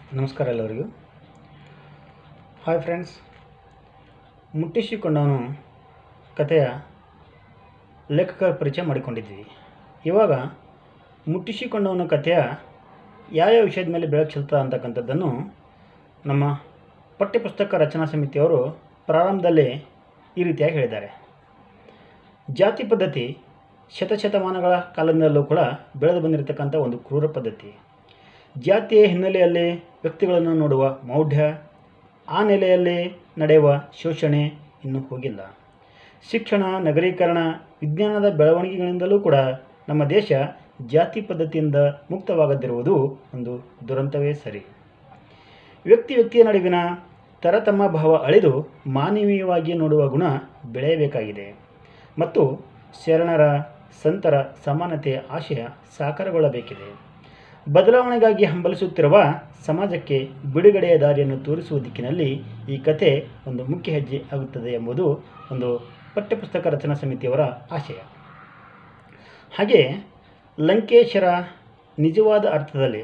ನಮಸ್ಕಾರ ಎಲ್ಲರಿಗೂ hi friends ಮುಟ್ಟಿಸಿಕೊಂಡವನು ಕಥೆಯ ಲೇಖಕರ ಪರಿಚಯ ಮಾಡಿಕೊಂಡಿದ್ವಿ ಇವಾಗ ಮುಟ್ಟಿಸಿಕೊಂಡವನ ಕಥೆಯ ಯಾವ್ಯಾವ ವಿಷಯದ ಮೇಲೆ ಬೆಳಕು ಚೆಲ್ತಾ ಅಂತಕ್ಕಂಥದ್ದನ್ನು ನಮ್ಮ ಪಠ್ಯಪುಸ್ತಕ ರಚನಾ ಸಮಿತಿಯವರು ಪ್ರಾರಂಭದಲ್ಲಿ ಈ ರೀತಿಯಾಗಿ ಹೇಳಿದ್ದಾರೆ ಜಾತಿ ಪದ್ಧತಿ ಶತಶತಮಾನಗಳ ಕಾಲದಿಂದಲೂ ಕೂಡ ಬೆಳೆದು ಬಂದಿರತಕ್ಕಂಥ ಒಂದು ಕ್ರೂರ ಪದ್ಧತಿ ಜಾತಿಯ ಹಿನ್ನೆಲೆಯಲ್ಲಿ ವ್ಯಕ್ತಿಗಳನ್ನು ನೋಡುವ ಮೌಢ್ಯ ಆ ನೆಲೆಯಲ್ಲಿ ನಡೆಯುವ ಶೋಷಣೆ ಇನ್ನೂ ಹೋಗಿಲ್ಲ ಶಿಕ್ಷಣ ನಗರೀಕರಣ ವಿಜ್ಞಾನದ ಬೆಳವಣಿಗೆಗಳಿಂದಲೂ ಕೂಡ ನಮ್ಮ ದೇಶ ಜಾತಿ ಪದ್ಧತಿಯಿಂದ ಮುಕ್ತವಾಗದಿರುವುದು ಒಂದು ದುರಂತವೇ ಸರಿ ವ್ಯಕ್ತಿ ವ್ಯಕ್ತಿಯ ನಡುವಿನ ತರತಮ ಭಾವ ಅಳಿದು ಮಾನವೀಯವಾಗಿ ನೋಡುವ ಗುಣ ಬೆಳೆಯಬೇಕಾಗಿದೆ ಮತ್ತು ಶರಣರ ಸಂತರ ಸಮಾನತೆಯ ಆಶಯ ಸಾಕಾರಗೊಳ್ಳಬೇಕಿದೆ ಬದಲಾವಣೆಗಾಗಿ ಹಂಬಲಿಸುತ್ತಿರುವ ಸಮಾಜಕ್ಕೆ ಬಿಡುಗಡೆಯ ದಾರಿಯನ್ನು ತೋರಿಸುವ ದಿಕ್ಕಿನಲ್ಲಿ ಈ ಕತೆ ಒಂದು ಮುಖ್ಯ ಹೆಜ್ಜೆ ಆಗುತ್ತದೆ ಎಂಬುದು ಒಂದು ಪಠ್ಯಪುಸ್ತಕ ರಚನಾ ಸಮಿತಿಯವರ ಆಶಯ ಹಾಗೆ ಲಂಕೇಶರ ನಿಜವಾದ ಅರ್ಥದಲ್ಲಿ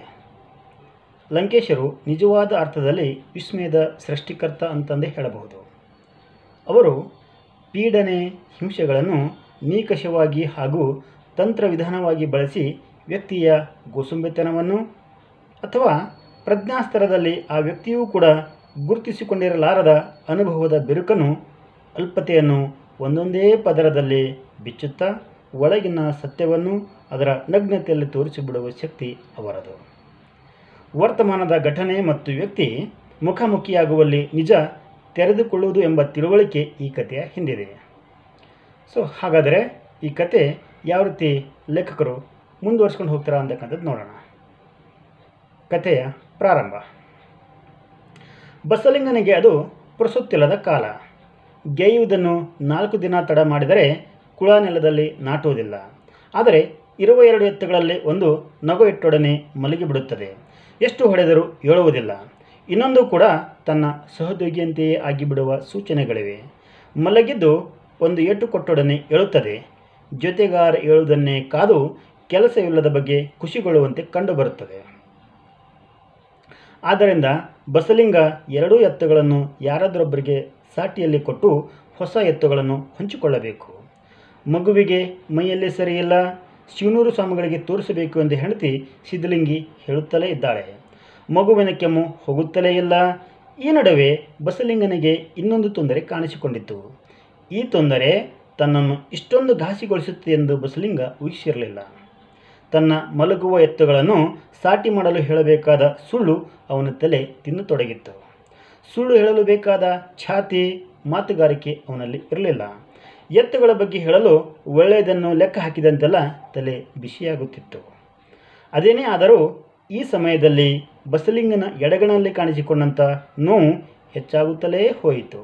ಲಂಕೇಶರು ನಿಜವಾದ ಅರ್ಥದಲ್ಲಿ ವಿಸ್ಮಯದ ಸೃಷ್ಟಿಕರ್ತ ಅಂತಂದೇ ಹೇಳಬಹುದು ಅವರು ಪೀಡನೆ ಹಿಂಸೆಗಳನ್ನು ನೀಕಷವಾಗಿ ಹಾಗೂ ತಂತ್ರವಿಧಾನವಾಗಿ ಬಳಸಿ ವ್ಯಕ್ತಿಯ ಗೋಸುಂಬೆತನವನ್ನು ಅಥವಾ ಪ್ರಜ್ಞಾಸ್ತರದಲ್ಲಿ ಆ ವ್ಯಕ್ತಿಯೂ ಕೂಡ ಗುರುತಿಸಿಕೊಂಡಿರಲಾರದ ಅನುಭವದ ಬಿರುಕನ್ನು ಅಲ್ಪತೆಯನ್ನು ಒಂದೊಂದೇ ಪದರದಲ್ಲಿ ಬಿಚ್ಚುತ್ತಾ ಒಳಗಿನ ಸತ್ಯವನ್ನು ಅದರ ನಗ್ನತೆಯಲ್ಲಿ ತೋರಿಸಿಬಿಡುವ ಶಕ್ತಿ ಅವರದು ವರ್ತಮಾನದ ಘಟನೆ ಮತ್ತು ವ್ಯಕ್ತಿ ಮುಖಾಮುಖಿಯಾಗುವಲ್ಲಿ ನಿಜ ತೆರೆದುಕೊಳ್ಳುವುದು ಎಂಬ ತಿಳುವಳಿಕೆ ಈ ಕಥೆಯ ಹಿಂದಿದೆ ಸೊ ಹಾಗಾದರೆ ಈ ಕತೆ ಯಾವ ರೀತಿ ಲೇಖಕರು ಮುಂದುವರ್ಸ್ಕೊಂಡು ಹೋಗ್ತಾರಾ ಅಂತಕ್ಕಂಥದ್ದು ನೋಡೋಣ ಕಥೆಯ ಪ್ರಾರಂಭ ಬಸಲಿಂಗನಿಗೆ ಅದು ಪುರುಸುತ್ತಿಲ್ಲದ ಕಾಲ ಗೆಯ್ಯುವುದನ್ನು ನಾಲ್ಕು ದಿನ ತಡ ಮಾಡಿದರೆ ಕುಳ ನೆಲದಲ್ಲಿ ನಾಟುವುದಿಲ್ಲ ಆದರೆ ಇರುವ ಎರಡು ಎತ್ತುಗಳಲ್ಲಿ ಒಂದು ನಗು ಇಟ್ಟೊಡನೆ ಮಲಗಿಬಿಡುತ್ತದೆ ಎಷ್ಟು ಹೊಡೆದರೂ ಏಳುವುದಿಲ್ಲ ಇನ್ನೊಂದು ಕೂಡ ತನ್ನ ಸಹೋದ್ಯೋಗಿಯಂತೆಯೇ ಆಗಿಬಿಡುವ ಸೂಚನೆಗಳಿವೆ ಮಲಗಿದ್ದು ಒಂದು ಏಟು ಕೊಟ್ಟೊಡನೆ ಏಳುತ್ತದೆ ಜೊತೆಗಾರ ಏಳುವುದನ್ನೇ ಕಾದು ಕೆಲಸವಿಲ್ಲದ ಬಗ್ಗೆ ಖುಷಿಗೊಳ್ಳುವಂತೆ ಕಂಡುಬರುತ್ತದೆ ಆದ್ದರಿಂದ ಬಸಲಿಂಗ ಎರಡೂ ಎತ್ತುಗಳನ್ನು ಯಾರಾದರೊಬ್ಬರಿಗೆ ಸಾಟಿಯಲ್ಲಿ ಕೊಟ್ಟು ಹೊಸ ಎತ್ತುಗಳನ್ನು ಹಂಚಿಕೊಳ್ಳಬೇಕು ಮಗುವಿಗೆ ಮೈಯಲ್ಲಿ ಸರಿಯಿಲ್ಲ ಶಿವನೂರು ಸ್ವಾಮಿಗಳಿಗೆ ತೋರಿಸಬೇಕು ಎಂದು ಹೆಂಡತಿ ಸಿದ್ಧಲಿಂಗಿ ಹೇಳುತ್ತಲೇ ಇದ್ದಾಳೆ ಮಗುವಿನ ಕೆಮ್ಮು ಹೋಗುತ್ತಲೇ ಇಲ್ಲ ಈ ನಡುವೆ ಬಸಲಿಂಗನಿಗೆ ಇನ್ನೊಂದು ತೊಂದರೆ ಕಾಣಿಸಿಕೊಂಡಿತ್ತು ಈ ತೊಂದರೆ ತನ್ನನ್ನು ಇಷ್ಟೊಂದು ಘಾಸಿಗೊಳಿಸುತ್ತೆ ಎಂದು ಬಸಲಿಂಗ ಊಹಿಸಿರಲಿಲ್ಲ ತನ್ನ ಮಲಗುವ ಎತ್ತುಗಳನ್ನು ಸಾಟಿ ಮಾಡಲು ಹೇಳಬೇಕಾದ ಸುಳ್ಳು ಅವನ ತಲೆ ತಿನ್ನತೊಡಗಿತ್ತು ಸುಳ್ಳು ಹೇಳಲು ಬೇಕಾದ ಛಾತಿ ಮಾತುಗಾರಿಕೆ ಅವನಲ್ಲಿ ಇರಲಿಲ್ಲ ಎತ್ತುಗಳ ಬಗ್ಗೆ ಹೇಳಲು ಒಳ್ಳೆಯದನ್ನು ಲೆಕ್ಕ ಹಾಕಿದಂತೆಲ್ಲ ತಲೆ ಬಿಸಿಯಾಗುತ್ತಿತ್ತು ಅದೇನೇ ಆದರೂ ಈ ಸಮಯದಲ್ಲಿ ಬಸಲಿಂಗನ ಎಡಗಣಲ್ಲಿ ಕಾಣಿಸಿಕೊಂಡಂಥ ನೋವು ಹೆಚ್ಚಾಗುತ್ತಲೇ ಹೋಯಿತು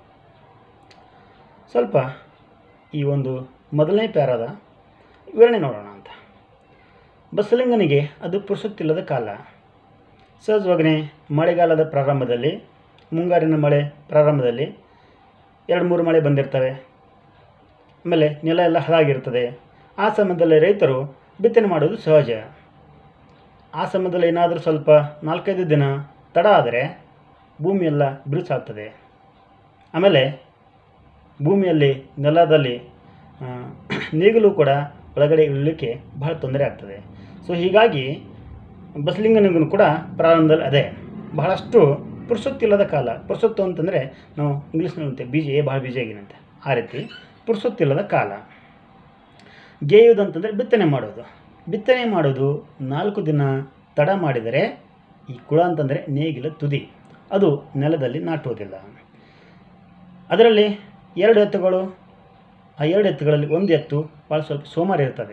ಸ್ವಲ್ಪ ಈ ಒಂದು ಮೊದಲನೇ ಪ್ಯಾರದ ವಿವರಣೆ ನೋಡೋಣ ಅಂತ ಬಸಲಿಂಗನಿಗೆ ಅದು ಪುರುಸುತ್ತಿಲ್ಲದ ಕಾಲ ಸಹಜವಾಗನೆ ಮಳೆಗಾಲದ ಪ್ರಾರಂಭದಲ್ಲಿ ಮುಂಗಾರಿನ ಮಳೆ ಪ್ರಾರಂಭದಲ್ಲಿ ಎರಡು ಮೂರು ಮಳೆ ಬಂದಿರ್ತವೆ ಆಮೇಲೆ ನೆಲ ಎಲ್ಲ ಹದಾಗಿರ್ತದೆ ಆ ಸಮಯದಲ್ಲಿ ರೈತರು ಬಿತ್ತನೆ ಮಾಡೋದು ಸಹಜ ಆ ಸಮಯದಲ್ಲಿ ಏನಾದರೂ ಸ್ವಲ್ಪ ನಾಲ್ಕೈದು ದಿನ ತಡ ಆದರೆ ಭೂಮಿಯೆಲ್ಲ ಬಿರುಸಾಗ್ತದೆ ಆಮೇಲೆ ಭೂಮಿಯಲ್ಲಿ ನೆಲದಲ್ಲಿ ನೇಗಿಲು ಕೂಡ ಒಳಗಡೆ ಇಳಲಿಕ್ಕೆ ಬಹಳ ತೊಂದರೆ ಆಗ್ತದೆ ಸೊ ಹೀಗಾಗಿ ಬಸಲಿಂಗನಿಗೂ ಕೂಡ ಪ್ರಾರಂಭದಲ್ಲಿ ಅದೇ ಬಹಳಷ್ಟು ಪುರುಸೊತ್ತಿಲ್ಲದ ಕಾಲ ಪುರುಸೊತ್ತು ಅಂತಂದರೆ ನಾವು ಇಂಗ್ಲೀಷ್ನಲ್ಲಿ ಬೀಜ ಭಾಳ ಬೀಜ ಆಗಿನಂತೆ ಆ ರೀತಿ ಪುರುಸೊತ್ತಿಲ್ಲದ ಕಾಲ ಗೇಯುವುದಂತಂದರೆ ಬಿತ್ತನೆ ಮಾಡೋದು ಬಿತ್ತನೆ ಮಾಡೋದು ನಾಲ್ಕು ದಿನ ತಡ ಮಾಡಿದರೆ ಈ ಕುಳ ಅಂತಂದರೆ ನೇಗಿಲ ತುದಿ ಅದು ನೆಲದಲ್ಲಿ ನಾಟುವುದಿಲ್ಲ ಅದರಲ್ಲಿ ಎರಡು ಎತ್ತುಗಳು ಆ ಎರಡು ಎತ್ತುಗಳಲ್ಲಿ ಒಂದು ಎತ್ತು ಭಾಳ ಸ್ವಲ್ಪ ಸೋಮಾರಿ ಇರ್ತದೆ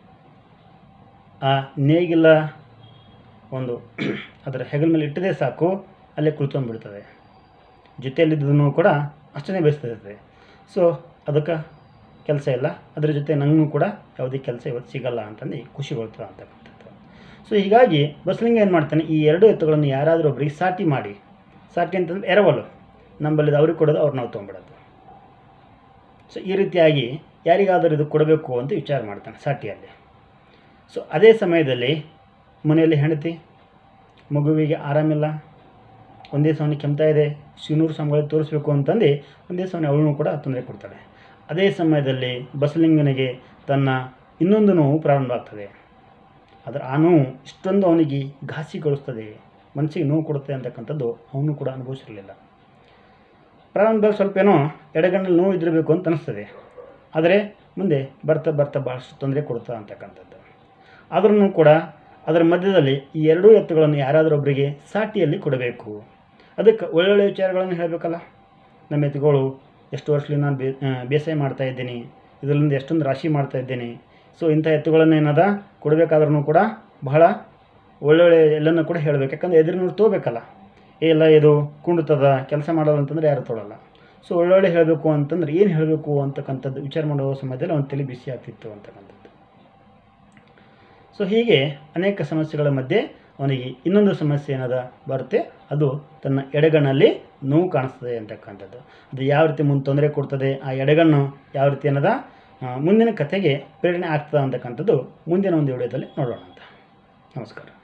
ಆ ನೇಗಿಲ ಒಂದು ಅದರ ಹೆಗಲ ಮೇಲೆ ಇಟ್ಟದೇ ಸಾಕು ಅಲ್ಲೇ ಕುಳ್ಕೊಂಡ್ಬಿಡ್ತದೆ ಜೊತೆಯಲ್ಲಿದ್ದೂ ಕೂಡ ಅಷ್ಟೇ ಬೇಯಿಸ್ತಿರ್ತದೆ ಸೊ ಅದಕ್ಕೆ ಕೆಲಸ ಇಲ್ಲ ಅದರ ಜೊತೆ ನನಗೂ ಕೂಡ ಯಾವುದೇ ಕೆಲಸ ಇವತ್ತು ಸಿಗಲ್ಲ ಅಂತಂದು ಖುಷಿಗೊಳ್ತದೆ ಅಂತಕ್ಕಂಥದ್ದು ಸೊ ಹೀಗಾಗಿ ಬಸಲಿಂಗ ಏನು ಮಾಡ್ತಾನೆ ಈ ಎರಡು ಎತ್ತುಗಳನ್ನು ಯಾರಾದರೂ ಒಬ್ಬರಿಗೆ ಸಾಟಿ ಮಾಡಿ ಸಾಟಿ ಅಂತಂದ್ರೆ ಎರವಲು ನಮ್ಮಲ್ಲಿ ಅವ್ರಿಗೆ ಕೊಡೋದು ಅವ್ರು ನಾವು ತೊಗೊಂಬಿಡೋದು ಸೊ ಈ ರೀತಿಯಾಗಿ ಯಾರಿಗಾದರೂ ಇದು ಕೊಡಬೇಕು ಅಂತ ವಿಚಾರ ಮಾಡ್ತಾನೆ ಸಾಟಿಯಲ್ಲಿ ಸೊ ಅದೇ ಸಮಯದಲ್ಲಿ ಮನೆಯಲ್ಲಿ ಹೆಂಡತಿ ಮಗುವಿಗೆ ಆರಾಮಿಲ್ಲ ಒಂದೇ ಸಮನೆ ಕೆಮ್ತಾ ಇದೆ ಶಿವನೂರು ಸ್ವಾಮಿಗಳಿಗೆ ತೋರಿಸ್ಬೇಕು ಅಂತಂದು ಒಂದೇ ಸಮನೆ ಅವಳು ಕೂಡ ತೊಂದರೆ ಕೊಡ್ತಾಳೆ ಅದೇ ಸಮಯದಲ್ಲಿ ಬಸಲಿಂಗನಿಗೆ ತನ್ನ ಇನ್ನೊಂದು ನೋವು ಪ್ರಾರಂಭ ಆಗ್ತದೆ ಅದರ ಆ ನೋವು ಇಷ್ಟೊಂದು ಅವನಿಗೆ ಘಾಸಿಗೊಳಿಸ್ತದೆ ಮನಸ್ಸಿಗೆ ನೋವು ಕೊಡುತ್ತೆ ಅಂತಕ್ಕಂಥದ್ದು ಅವನು ಕೂಡ ಅನುಭವಿಸಿರಲಿಲ್ಲ ಪ್ರಾರಂಭದಲ್ಲಿ ಸ್ವಲ್ಪ ಏನೋ ಎಡಗಣ್ಣಲ್ಲಿ ನೋವು ಇದ್ದಿರಬೇಕು ಅಂತ ಅನಿಸ್ತದೆ ಆದರೆ ಮುಂದೆ ಬರ್ತಾ ಬರ್ತಾ ಭಾಳಷ್ಟು ತೊಂದರೆ ಕೊಡ್ತಾ ಅಂತಕ್ಕಂಥದ್ದು ಆದ್ರೂ ಕೂಡ ಅದರ ಮಧ್ಯದಲ್ಲಿ ಈ ಎರಡೂ ಎತ್ತುಗಳನ್ನು ಯಾರಾದರೂ ಒಬ್ಬರಿಗೆ ಸಾಟಿಯಲ್ಲಿ ಕೊಡಬೇಕು ಅದಕ್ಕೆ ಒಳ್ಳೊಳ್ಳೆ ವಿಚಾರಗಳನ್ನು ಹೇಳಬೇಕಲ್ಲ ನಮ್ಮ ಎತ್ತುಗಳು ಎಷ್ಟು ವರ್ಷದಿಂದ ನಾನು ಬೇ ಆ, ಬೇಸಾಯ ಮಾಡ್ತಾ ಇದ್ದೀನಿ ಇದರಿಂದ ಎಷ್ಟೊಂದು ರಾಶಿ ಮಾಡ್ತಾ ಇದ್ದೀನಿ ಸೊ ಇಂಥ ಎತ್ತುಗಳನ್ನು ಏನದ ಕೊಡಬೇಕಾದ್ರೂ ಕೂಡ ಬಹಳ ಒಳ್ಳೊಳ್ಳೆ ಎಲ್ಲನೂ ಕೂಡ ಹೇಳಬೇಕು ಯಾಕಂದರೆ ಎದುರಿನವ್ರು ತೋಬೇಕಲ್ಲ ಏ ಇಲ್ಲ ಇದು ಕುಂಡುತ್ತದ ಕೆಲಸ ಮಾಡೋದು ಅಂತಂದರೆ ಯಾರು ತೊಗೊಳಲ್ಲ ಸೊ ಒಳ್ಳೊಳ್ಳೆ ಹೇಳಬೇಕು ಅಂತಂದ್ರೆ ಏನು ಹೇಳಬೇಕು ಅಂತಕ್ಕಂಥದ್ದು ವಿಚಾರ ಮಾಡೋ ಸಮಯದಲ್ಲಿ ಅವನ ತಲೆ ಬಿಸಿ ಆಗ್ತಿತ್ತು ಅಂತಕ್ಕಂಥದ್ದು ಸೊ ಹೀಗೆ ಅನೇಕ ಸಮಸ್ಯೆಗಳ ಮಧ್ಯೆ ಅವನಿಗೆ ಇನ್ನೊಂದು ಸಮಸ್ಯೆ ಏನದ ಬರುತ್ತೆ ಅದು ತನ್ನ ಎಡಗಣ್ಣಲ್ಲಿ ನೋವು ಕಾಣಿಸ್ತದೆ ಅಂತಕ್ಕಂಥದ್ದು ಅದು ಯಾವ ರೀತಿ ಮುಂದೆ ತೊಂದರೆ ಕೊಡ್ತದೆ ಆ ಎಡಗಣ್ಣು ಯಾವ ರೀತಿ ಏನದ ಆ, ಮುಂದಿನ ಕಥೆಗೆ ಪ್ರೇರಣೆ ಆಗ್ತದೆ ಅಂತಕ್ಕಂಥದ್ದು ಮುಂದಿನ ಒಂದು ವಿಡಿಯೋದಲ್ಲಿ ನೋಡೋಣ ಅಂತ ನಮಸ್ಕಾರ